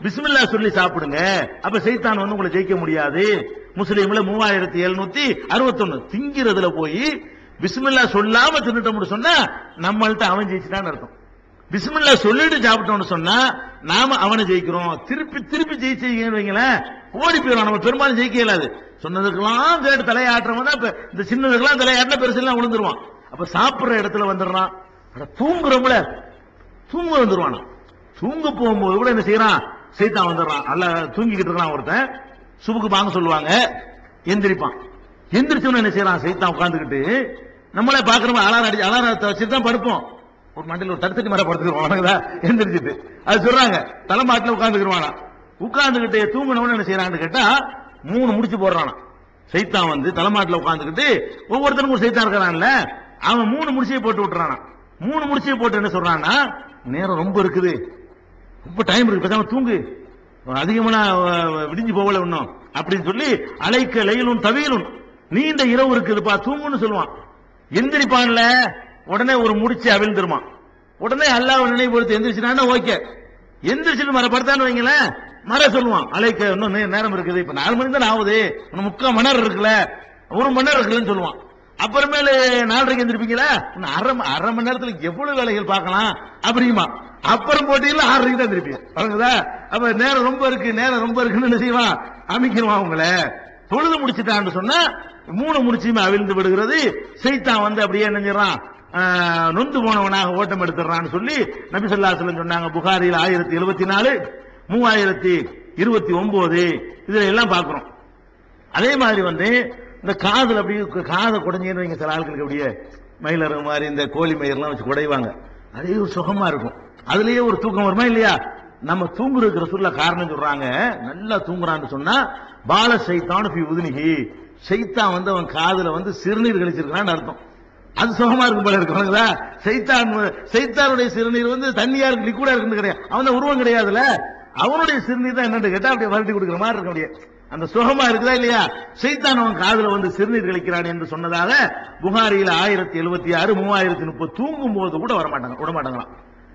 பிஸ்மில்லா சொல்லி சாப்பிடுங்க அப்ப சைத்தான் வந்து உங்களை ஜெயிக்க முடியாது முஸ்லீம்ல மூவாயிரத்தி எழுநூத்தி அறுபத்தொன்னு திங்கிறதுல போய் பிஸ்மில்லா சொல்லாம தின்னுட்டோம்னு சொன்னா நம்மள்ட்ட அவன் ஜெயிச்சுட்டான்னு அர்த்தம் பிஸ்மில்லா சொல்லிட்டு சாப்பிட்டோம்னு சொன்னா நாம அவனை ஜெயிக்கிறோம் திருப்பி திருப்பி ஜெயிச்சீங்கன்னு வைங்களேன் ஓடி போயிடும் நம்ம பெரும்பாலும் ஜெயிக்க இயலாது சொன்னதுக்கெல்லாம் கேட்டு தலையாட்டுறவன் தான் இப்ப இந்த சின்னதுக்கெல்லாம் தலையாட்டினா பெருசெல்லாம் விழுந்துருவான் அப்ப சாப்பிடுற இடத்துல வந்துடுறான் அட தூங்குறோம்ல தூங்க வந்துருவானா தூங்க போகும்போது கூட என்ன செய்யறான் சைத்தான் வந்துடுறான் அல்ல தூங்கிக்கிட்டு இருக்கான் ஒருத்தன் சுபுக்கு வாங்க சொல்லுவாங்க எந்திரிப்பான் எந்திரிச்சவன என்ன செய்யறான் சைத்தான் உட்காந்துக்கிட்டு நம்மளே பாக்குறோம் அலாரம் அடிச்சு அலாரத்தை வச்சுட்டு தான் படுப்போம் ஒரு மண்டியில் ஒரு தடுத்தட்டி மரம் படுத்துக்கிறோம் வணங்குதா எந்திரிச்சிட்டு அது சொல்றாங்க தலைமாட்டில் உட்காந்துக்கிடுவானா உட்காந்துக்கிட்டு தூங்கினவன என்ன செய்யறான்னு கேட்டா மூணு முடிச்சு போடுறானா சைத்தான் வந்து தலைமாட்டில் உட்காந்துக்கிட்டு ஒவ்வொருத்தனுக்கும் ஒரு சைத்தான் இருக்கிறான்ல அவன் மூணு முடிச்சையை போட்டு விட்டுறானா மூணு முடிச்சையை போட்டு என்ன சொல்றான்னா நேரம் ரொம்ப இருக்குது ரொம்ப டைம் இருக்கு பேசாம தூங்கு அதிகமான அஹ், விடிஞ்சு போகல இன்னும் அப்படின்னு சொல்லி அலைக்க லையிலும் தவியலும் நீண்ட இரவு இருக்குதுப்பா தூங்குன்னு சொல்லுவான் எந்திரிப்பான்ல உடனே ஒரு முடிச்சு அவிழ்ந்துருமா உடனே அல்லாஹ் நினைவுபடுத்தி எந்திரிச்சுனா ஓகே எந்திரிச்சுட்டு மர படுத்தான்னு வைங்களேன் மர சொல்லுவான் அலைக்க இன்னும் நே- நேரம் இருக்குது இப்ப நாலு மணி தான் ஆகுது இன்னும் முக்கால் மணி நேரம் இருக்குல்ல ஒரு மணி நேரம் இருக்குல்லன்னு சொல்லுவான் அப்புறமேலு நாலரைக்கு எந்திரிப்பீங்களா இன்னும் அரை ம- அரை மணி நேரத்துல எவ்வளவு வேலைகள் பார்க்கலாம் அப்படிமா அப்புறம் போட்டியில் ஆறரைக்கு தான் திருப்பி வழங்குதா அப்ப நேரம் ரொம்ப இருக்கு நேரம் ரொம்ப இருக்குன்னு என்ன செய்வான் அமைக்கிடுவான் உங்களை தொழுது முடிச்சுட்டான்னு சொன்னா மூணு முடிச்சுமே அவிழ்ந்து விடுகிறது செய்தான் வந்து அப்படியே நினைஞ்சிடறான் நொந்து போனவனாக ஓட்டம் எடுத்துறான்னு சொல்லி நபி ஸல்லல்லாஹு அலைஹி வஸல்லம் சொன்னாங்க புகாரில் ஆயிரத்தி எழுபத்தி நாலு மூவாயிரத்தி இருபத்தி ஒன்பது இதுல எல்லாம் பார்க்கிறோம் அதே மாதிரி வந்து இந்த காதுல அப்படியே காதை குடைஞ்சேன்னு வைங்க சில ஆட்களுக்கு அப்படியே மயிலர் மாதிரி இந்த கோழி மயிரெல்லாம் வச்சு குடைவாங்க அதே ஒரு சுகமா இருக்கும் அதுலயே ஒரு தூக்கம் வருமா இல்லையா நம்ம தூங்குறதுக்கு ரசூல்ல காரணம் சொல்றாங்க நல்லா தூங்குறான்னு சொன்னா பால சைத்தான் ஃபி உதுனிஹி சைத்தான் வந்து அவன் காதுல வந்து சிறுநீர் கழிச்சிருக்கான்னு அர்த்தம் அது சுகமா இருக்கும் போல இருக்கு வணங்குதா சைத்தான் சைத்தானுடைய சிறுநீர் வந்து தண்ணியா இருக்கு லிக்விடா இருக்குன்னு கிடையாது அவன் தான் உருவம் கிடையாதுல அவனுடைய சிறுநீர் தான் என்னன்னு கேட்டா அப்படியே வரட்டி கொடுக்குற மாதிரி இருக்க முடியாது அந்த சுகமா இருக்குதா இல்லையா சைத்தான் அவன் காதுல வந்து சிறுநீர் கழிக்கிறான் என்று சொன்னதாக புகாரியில ஆயிரத்தி எழுபத்தி ஆறு மூவாயிரத்தி முப்பது தூங்கும் போது கூட வரமாட்டாங்க விட மாட்டாங்களாம்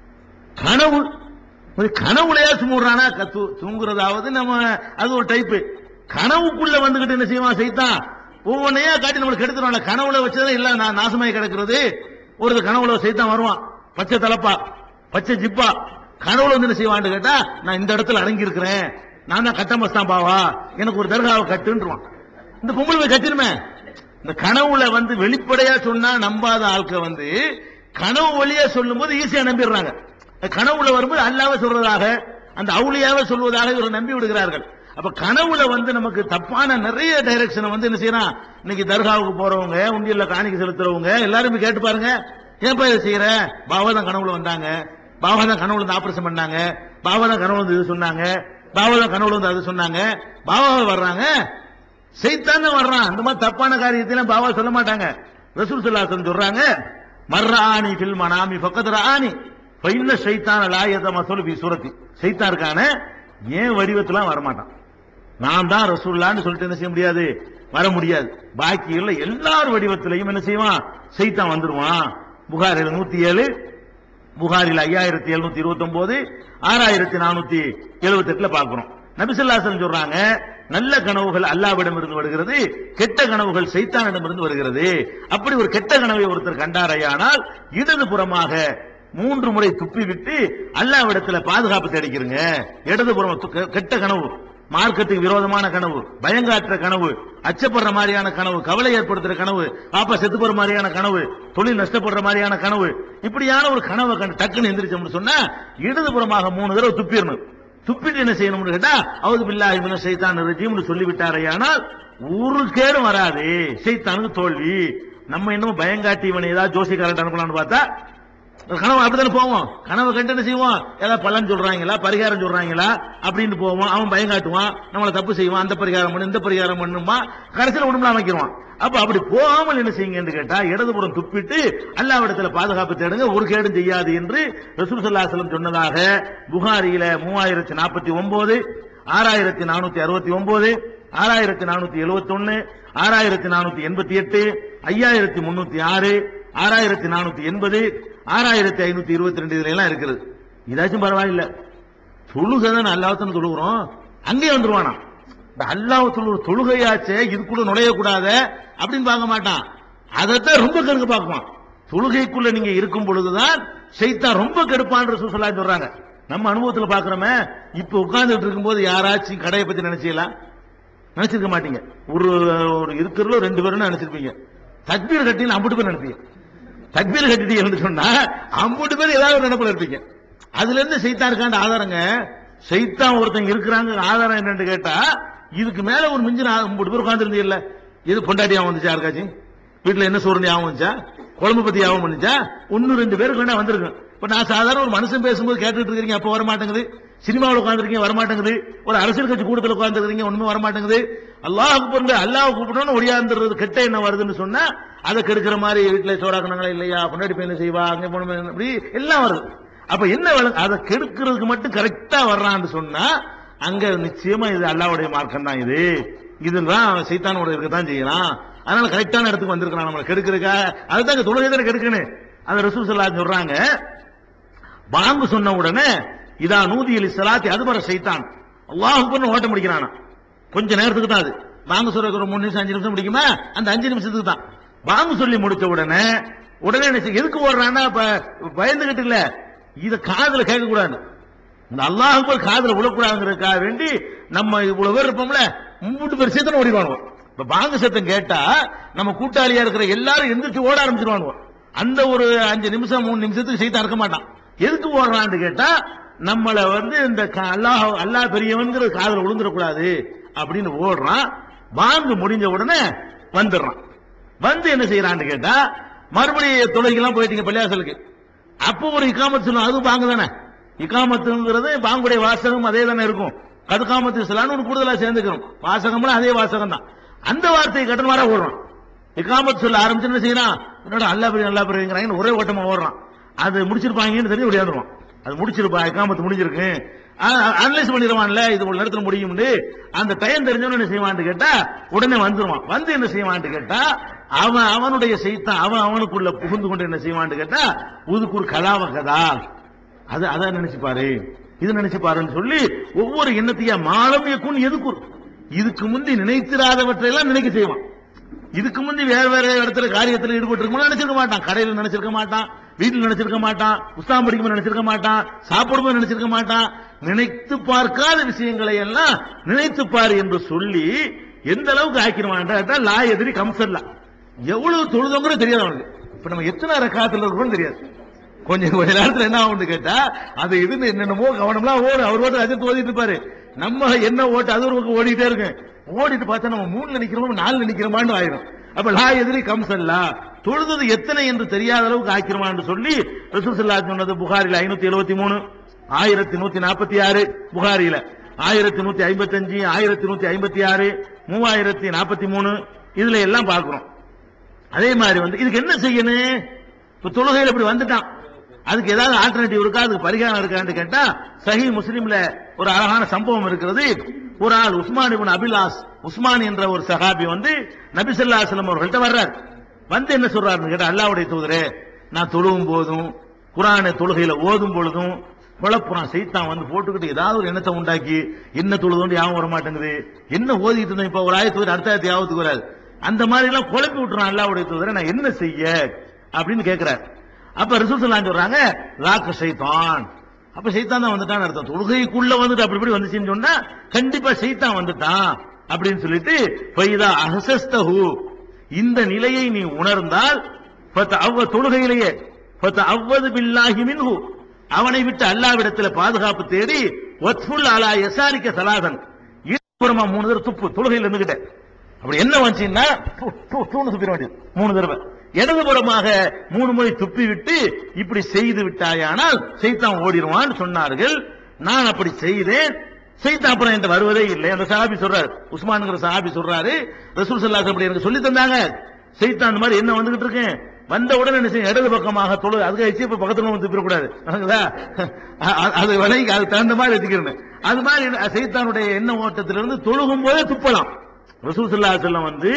கனவு ஒரு கனவுலையா சும்முறானா கத்து தூங்குறதாவது நம்ம அது ஒரு டைப்பு கனவுக்குள்ள வந்துகிட்டு என்ன செய்வான் செய்தான் ஒவ்வொன்னையா காட்டி நம்மளுக்கு கெடுத்துருவாங்க கனவுல வச்சதான் இல்ல நான் நாசமாய் கிடக்கிறது ஒரு கனவுல செய்தான் வருவான் பச்சை தலப்பா பச்சை ஜிப்பா கனவுல வந்து என்ன செய்வான்னு கேட்டா நான் இந்த இடத்துல அடங்கி இருக்கிறேன் நான் தான் கட்டமஸ்தான் பாவா எனக்கு ஒரு தர்காவை கட்டுன்றான் இந்த பொம்பளை போய் கட்டிருமே இந்த கனவுல வந்து வெளிப்படையா சொன்னா நம்பாத ஆட்கள் வந்து கனவு வழியா சொல்லும் போது ஈஸியா நம்பிடுறாங்க கனவுல வரும்போது அல்லாவே சொல்றதாக அந்த அவுளியாவே சொல்வதாக இவர் நம்பி விடுகிறார்கள் அப்ப கனவுல வந்து நமக்கு தப்பான நிறைய டைரக்ஷனை வந்து என்ன செய்யறான் இன்னைக்கு தர்காவுக்கு போறவங்க உண்டியல்ல காணிக்கை செலுத்துறவங்க எல்லாருமே கேட்டு பாருங்க ஏன்பா இதை செய்யற பாபா தான் கனவுல வந்தாங்க பாபா தான் கனவுல வந்து ஆபரேஷன் பண்ணாங்க பாபா தான் கனவுல வந்து இது சொன்னாங்க பாபா தான் கனவுல வந்து அது சொன்னாங்க பாபாவை வர்றாங்க சைத்தான் தான் வர்றான் அந்த மாதிரி தப்பான காரியத்தையும் பாபா சொல்ல மாட்டாங்க ரசூல் சல்லாசன் சொல்றாங்க மர்ராணி ஃபில் மனாமி ஃபக்கத் ராணி ஃபைன்ன ஷைத்தான் லாயத மசோல் பி சூரத்தி சைத்தான் இருக்கானே ஏன் வடிவத்துலாம் வரமாட்டான் நான் தான் ரசூல்லான்னு சொல்லிட்டு என்ன செய்ய முடியாது வர முடியாது பாக்கி உள்ள எல்லார் வடிவத்திலையும் என்ன செய்வான் சைத்தான் வந்துருவான் புகாரில் நூத்தி ஏழு புகாரில் ஐயாயிரத்தி எழுநூத்தி இருபத்தி ஒன்பது ஆறாயிரத்தி நானூத்தி எழுபத்தி எட்டுல பாக்குறோம் நபிசல்லாசன் சொல்றாங்க நல்ல கனவுகள் அல்லாவிடம் இருந்து வருகிறது கெட்ட கனவுகள் சைத்தானிடம் இருந்து வருகிறது அப்படி ஒரு கெட்ட கனவை ஒருத்தர் கண்டாரையானால் இடது புறமாக மூன்று முறை துப்பி விட்டு அல்லாவிடத்துல பாதுகாப்பு தேடிக்கிறங்க இடது புறம் து- கெ- கெட்ட கனவு மார்க்கத்துக்கு விரோதமான கனவு பயங்காற்ற கனவு அச்சப்படுற மாதிரியான கனவு கவலை ஏற்படுத்துற கனவு பாப்பா செத்து போற மாதிரியான கனவு தொழில் நஷ்டப்படுற மாதிரியான கனவு இப்படியான ஒரு கனவை கண்டு டக்குன்னு எந்திரிச்சோம்னு சொன்னா இடதுபுறமாக மூணு தடவை துப்பிடணும் துப்பிட்டு என்ன செய்யணும்னு கேட்டா அவது பில்லாஹி மின ஷைத்தான் ரஜீம்னு சொல்லிவிட்டாரையானால் ஒரு கேடும் வராது ஷைத்தானுக்கு தோல்வி நம்ம இன்னும் பயங்காட்டி இவனை ஏதாவது ஜோசிக்காரன் அனுப்பலாம்னு பார்த்தா ஒரு கனவு அப்படித்தானே போவோம் கனவு கண்டு என்ன செய்வோம் ஏதாவது பலன் சொல்றாங்களா பரிகாரம் சொல்றாங்களா அப்படின்னு போவோம் அவன் பயங்காட்டுவான் நம்மளை தப்பு செய்வான் அந்த பரிகாரம் பண்ணு இந்த பரிகாரம் பண்ணுமா கடைசியில் உடம்புல அமைக்கிடுவான் அப்ப அப்படி போகாமல் என்ன செய்யுங்கன்னு கேட்டா இடதுபுறம் துப்பிட்டு அல்லாவிடத்துல பாதுகாப்பு தேடுங்க ஒரு கேடும் செய்யாது என்று ரசூல் சல்லாஹலம் சொன்னதாக புகாரியில மூவாயிரத்தி நாற்பத்தி ஒன்பது ஆறாயிரத்தி நானூத்தி அறுபத்தி ஒன்பது ஆறாயிரத்தி நானூத்தி எழுபத்தி ஒன்னு ஆறாயிரத்தி நானூத்தி எண்பத்தி எட்டு ஐயாயிரத்தி முன்னூத்தி ஆறு ஆறாயிரத்தி நானூத்தி எண்பது ஆறாயிரத்தி ஐநூத்தி இருபத்தி ரெண்டு இதுல எல்லாம் இருக்குது இதாச்சும் பரவாயில்ல தொழுகை தான் அல்லாஹ்தான் தொழுகிறோம் அங்கேயே வந்துருவானா இந்த அல்லாஹ் தொழு தொழுகையாச்சே இதுக்குள்ள நுழையக்கூடாத அப்படின்னு பார்க்க மாட்டான் அதைத்தான் ரொம்ப கருங்க பார்க்குவான் தொழுகைக்குள்ள நீங்க இருக்கும் பொழுதுதான் ஷைத்தான் ரொம்ப கெடுப்பான்ற சுசலா சொல்றாங்க நம்ம அனுபவத்துல பாக்குறோமே இப்ப உட்கார்ந்துட்டு இருக்கும்போது யாராச்சும் கடையை பத்தி நினைச்சீங்களா நினைச்சிருக்க மாட்டீங்க ஒரு ஒரு இருக்கிறதுல ரெண்டு பேரும் நினைச்சிருப்பீங்க தக்பீர் கட்டின்னு அம்புட்டு பேர் நினைப்பீங்க தக்பீர் கட்டிட்டீங்கன்னு சொன்னா அம்புட்டு பேர் ஏதாவது ஒரு நினைப்புல இருப்பீங்க அதுல இருந்து சைத்தான் இருக்காண்ட ஆதாரங்க சைத்தான் ஒருத்தங்க இருக்கிறாங்க ஆதாரம் என்னன்னு கேட்டா இதுக்கு மேல ஒரு மிஞ்சின அம்புட்டு பேர் உட்கார்ந்துருந்தீங்கல்ல இது பொண்டாட்டி ஞாபகம் வந்துச்சா யாருக்காச்சும் வீட்டுல என்ன சோறு ஞாபகம் வந்துச்சா குழம்பு பத்தி ஞாபகம் வந்துச்சா ஒன்னு ரெண்டு பேருக்கு வேணா வந்திருக்கும் இப்ப நான் சாதாரண ஒரு மனுஷன் பேசும்போது கேட்டுட்டு இருக்கீங்க அப்ப வர மாட்டேங்குது சினிமாவில் உட்காந்துருக்கீங்க வர மாட்டேங்குது ஒரு அரசியல் கட்சி கூட்டத்தில் உட்காந்துருக்கீங்க ஒண்ணுமே வர மாட்டேங்குது அல்லாஹ் கூப்பிடுங்க அல்லாஹ் கூப்பிடணும் ஒடியாந்துறது கெட்ட என்ன வருதுன்னு சொன்னா அதை கெடுக்கிற மாதிரி வீட்டுல சோறாக்கணங்களா இல்லையா பொண்டாட்டி பையன் செய்வா அங்க போன இப்படி எல்லாம் வருது அப்ப என்ன விளங்க அதை கெடுக்கிறதுக்கு மட்டும் கரெக்டா வர்றான்னு சொன்னா அங்க நிச்சயமா இது அல்லாவுடைய மார்க்கம் தான் இது இதுதான் சைத்தானோட இருக்கத்தான் செய்யலாம் அதனால கரெக்டான இடத்துக்கு வந்திருக்கிறான் நம்மளை கெடுக்கிறதுக்கா அதுதான் இங்க தொழுகை தானே கெடுக்கணும் அந்த ரசூல் ஸல்லல்லாஹு அலைஹி சொல்றாங்க பாங்கு சொன்ன உடனே இதா நூதி அலி சலாத்தி அதுபர சைத்தான் அல்லாஹ் அக்பர்னு ஓட்ட முடிக்கிறானா கொஞ்ச நேரத்துக்கு தான் அது பாங்கு சொல்ற ஒரு மூணு நிமிஷம் அஞ்சு நிமிஷம் முடிக்குமா அந்த அஞ்சு நிமிஷத்துக்கு தான் பாங்கு சொல்லி முடிச்ச உடனே உடனே என்ன செய்ய- எதுக்கு ஓடுறான்னா இப்ப பயந்துகிட்டு இல்ல இத காதுல கேட்க கூடாது இந்த அல்லாஹ் அக்பர் காதுல விழக்கூடாதுங்கிறதுக்காக வேண்டி நம்ம இவ்வளவு பேர் இருப்போம்ல மும்பூட்டு பேர் சேர்த்தன ஓடிவானுவோம் இப்ப பாங்கு சத்தம் கேட்டா நம்ம கூட்டாளியா இருக்கிற எல்லாரும் எந்திரிச்சு ஓட ஆரம்பிச்சிருவானுவோம் அந்த ஒரு அஞ்சு நிமிஷம் மூணு நிமிஷத்துக்கு செய்தா இருக்க மாட்டான் எதுக்கு ஓடுறான்னு கேட்டா நம்மள வந்து இந்த க- அல்லாஹ் அல்லாஹ் பெரியவன்கிற காதுல விழுந்துடக்கூடாது அப்படின்னு ஓடுறான் பாங்கு முடிஞ்ச உடனே வந்துடுறான் வந்து என்ன செய்யறான்னு கேட்டா மறுபடியும் தொழுகைக்கெல்லாம் போயிட்டீங்க பள்ளியாசலுக்கு அப்போ ஒரு இக்காமத்து சொல்லும் அது பாங்கு தானே இக்காமத்துங்கிறது பாங்குடைய வாசகம் அதே தானே இருக்கும் கதுக்காமத்து சொல்லான்னு ஒன்று கூடுதலா சேர்ந்துக்கிறோம் வாசகம்லாம் அதே வாசகம் தான் அந்த வார்த்தையை கட்டணமாரா ஓடுறான் இக்காமத்து சொல்ல ஆரம்பிச்சு என்ன செய்யறான் என்னோட அல்லா பெரிய நல்லா பெரியங்கிறாங்கன்னு ஒரே ஓட்டமா ஓடுறான் அது முடிச்சிருப்பாங்கன்னு தெரிஞ்சு விளையாடுவான் அது முடிச்சிருப்பா இக்காமத்து முடிஞ்சிருக்கு அனலைஸ் பண்ணிடுவான்ல இது ஒரு நேரத்தில் முடியும்னு அந்த டைம் தெரிஞ்சவன என்ன செய்வான்னு கேட்டா உடனே வந்துருவான் வந்து என்ன செய்வான்னு கேட்டா அவன் அவனுடைய செய்தான் அவன் அவனுக்குள்ள புகுந்து கொண்டு என்ன செய்வான்னு கேட்டா உதுக்கு ஒரு கதாவ கதா அது அதான் நினைச்சு பாரு இது நினைச்சு பாருன்னு சொல்லி ஒவ்வொரு எண்ணத்தையா மாலம் எக்குன்னு எதுக்கு இதுக்கு முந்தி நினைத்திராதவற்றை எல்லாம் நினைக்க செய்வான் இதுக்கு முந்தி வேற வேற இடத்துல காரியத்துல ஈடுபட்டு இருக்கும் நினைச்சிருக்க மாட்டான் கடையில நினைச்சிருக்க மாட்டான் வீட்டில் நினைச்சிருக்க மாட்டான் புஸ்தகம் படிக்கும்போது நினைச்சிருக்க மாட்டான் சாப்பிடும்போது நினைச்சிருக்க மாட்டான் நினைத்து பார்க்காத விஷயங்களை எல்லாம் நினைத்து பார் என்று சொல்லி எந்த அளவுக்கு ஆக்கிடுவான் லா எதிரி கம்சல்லா எவ்வளவு தொழுதோங்கிற தெரியாது அவனுக்கு இப்ப நம்ம எத்தனை ரக்காத்துல இருக்கோம்னு தெரியாது கொஞ்சம் கொஞ்ச நேரத்துல என்ன ஆகும்னு கேட்டா அது இதுன்னு என்னென்னமோ கவனம்லாம் ஓடும் அவர் ஓட்டு அஜித் ஓடிட்டு இருப்பாரு நம்ம என்ன ஓட்டு அது ஒரு பக்கம் ஓடிட்டே இருக்கு ஓடிட்டு பார்த்தா நம்ம மூணுல நிக்கிறோம் நாலுல நிக்கிறோமான்னு ஆயிரும் அப்ப லா எதிரி கம்சல்லா தொழுது எத்தனை என்று தெரியாத அளவுக்கு ஆக்கிரமான்னு சொல்லி ரசூல் ஸல்லல்லாஹு அலைஹி சொன்னது புகாரில ஐநூத்தி எழுபத்தி மூணு ஆயிரத்தி நூத்தி நாற்பத்தி ஆறு புகாரில ஆயிரத்தி நூத்தி ஐம்பத்தி அஞ்சு ஆயிரத்தி நூத்தி ஐம்பத்தி ஆறு மூவாயிரத்தி நாற்பத்தி மூணு இதுல எல்லாம் பார்க்கிறோம் அதே மாதிரி வந்து இதுக்கு என்ன செய்யணும் இப்ப தொழுகையில் இப்படி வந்துட்டான் அதுக்கு ஏதாவது ஆல்டர்னேட்டிவ் இருக்கா அதுக்கு பரிகாரம் இருக்கான்னு கேட்டா சஹி முஸ்லிம்ல ஒரு அழகான சம்பவம் இருக்கிறது ஒரு ஆள் உஸ்மான் இப்னு அபிலாஸ் உஸ்மான் என்ற ஒரு சஹாபி வந்து நபி ஸல்லல்லாஹு அலைஹி வஸல்லம் அவர்கள்ட்ட வர்றார் வந்து என்ன சொல்றாருன்னு கேட்டா அல்லாஹ்வுடைய தூதரே நான் தொழுவும் போதும் குரானை தொழுகையில ஓதும் பொழுதும் குழப்புறான் சைத்தான் வந்து போட்டுக்கிட்டு ஏதாவது ஒரு எண்ணத்தை உண்டாக்கி என்ன தொழுதோண்டு யாவும் வர மாட்டேங்குது என்ன ஓதிட்டு இருந்தோம் இப்ப ஒரு ஆயத்து வரும், அடுத்த ஆயத்து யாவத்துக்கு வராது அந்த மாதிரி எல்லாம் குழப்பி விட்டுறான் அல்லாஹ்வுடைய தூதரை நான் என்ன செய்ய அப்படின்னு கேட்கிறார் அப்ப ரிசூல் சொல்றாங்க ராக்க சைத்தான் அப்ப சைத்தான் தான் வந்துட்டான் அர்த்தம் தொழுகைக்குள்ள வந்துட்டு அப்படி இப்படி வந்துச்சுன்னு சொன்னா கண்டிப்பா சைத்தான் வந்துட்டான் அப்படின்னு சொல்லிட்டு ஃபைதா அஹசஸ்தஹு இந்த நிலையை நீ உணர்ந்தால் ஃபத்த அவ்வ தொழுகையிலேயே ஃபத்த அவ்வது பில்லாஹி மின்ஹு அவனை விட்டு அல்லாவிடத்துல பாதுகாப்பு தேடி வத்ஃபுல் அலா யசாரிக்க சலாதன் இருபுறமா மூணு தடவை துப்பு தொழுகையில் இருந்துகிட்ட அப்படி என்ன வந்துச்சுன்னா து- து- தூணு துப்பிட வேண்டியது மூணு தடவை இடதுபுறமாக மூணு முறை துப்பி விட்டு இப்படி செய்து விட்டாயானால் செய்தான் ஓடிடுவான்னு சொன்னார்கள் நான் அப்படி செய்தேன் செய்தான் அப்புறம் என்கிட்ட வருவதே இல்லை அந்த சஹாபி சொல்றாரு உஸ்மான்ங்கிற சஹாபி சொல்றாரு ரசூல் ஸல்லல்லாஹு அப்படி எனக்கு சொல்லி தந்தாங்க செய்தான் அந்த மாதிரி என்ன வந்துகிட்டு இருக்கேன் வந்த உடனே என்ன செய்யும் இடது பக்கமாக தொழு அதுக்கு வச்சு இப்ப பக்கத்துல வந்து துப்பிடக்கூடாது அதுங்களா? அ- அ- அது விலைக்கு அது தகுந்த மாதிரி வச்சுக்கிறேன் அது மாதிரி செய்தானுடைய எண்ண ஓட்டத்திலிருந்து தொழுகும் போதே துப்பலாம் ரசூல் ஸல்லல்லாஹு அலைஹி வஸல்லம் வந்து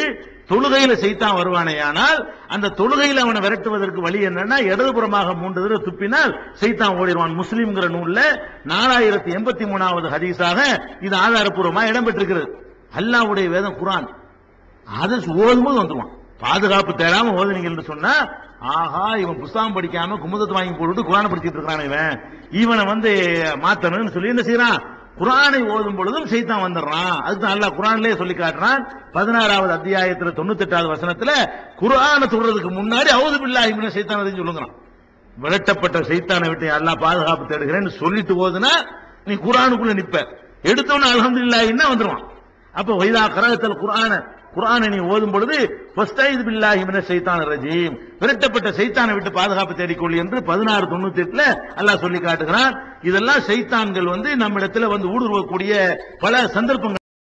தொழுகையில சைத்தான் வருவானேயானால் அந்த தொழுகையில அவனை விரட்டுவதற்கு வழி என்னன்னா இடதுபுறமாக மூன்று தடவை துப்பினால் சைத்தான் ஓடிடுவான் முஸ்லிம்ங்கிற நூல்ல நாலாயிரத்தி எண்பத்தி மூணாவது ஹதீஸாக இது ஆதாரப்பூர்வமா இடம்பெற்றிருக்கிறது அல்லாஹ்வுடைய வேதம் குர்ஆன் அதை ஓதும்போது வந்துருவான் பாதுகாப்பு தேடாம ஓதுனீங்கன்னு சொன்னா ஆஹா இவன் புஸ்தகம் படிக்காம குமுதத்தை வாங்கி போட்டுட்டு குரானை படிச்சிட்டு இருக்கான் இவன் இவனை வந்து மாத்தணும்னு சொல்லி என்ன செய்யறான் குரானை ஓதும் பொழுதும் சைத்தான் வந்துடுறான் அதுக்கு அல்லாஹ் குரான்லயே சொல்லி காட்டுறான் பதினாறாவது அத்தியாயத்துல தொண்ணூத்தி எட்டாவது வசனத்துல குரானை சொல்றதுக்கு முன்னாடி அவுது பில்லாஹி மின சைத்தான் சொல்லுங்கிறான் விரட்டப்பட்ட சைத்தானை விட்டு அல்லாஹ் பாதுகாப்பு தேடுகிறேன்னு சொல்லிட்டு ஓதுனா நீ குரானுக்குள்ள நிப்ப எடுத்தவன அல்ஹம்துலில்லாஹின்னா வந்துருவான் அப்ப வைதா கரகத்தல் குரான குரானை நீ ஓதும் பொழுது ஃபஸ்தைது பில்லாஹி மினஷ் ஷைத்தானிர் ரஜீம் விரட்டப்பட்ட சைத்தானை விட்டு பாதுகாப்பு தேடிக்கொள் என்று பதினாறு தொண்ணூத்தி எட்டுல அல்லாஹ் சொல்லி காட்டுகிறான் இதெல்லாம் சைத்தான்கள் வந்து நம்மிடத்துல வந்து ஊடுருவக்கூடிய பல சந்தர்ப்பங்கள்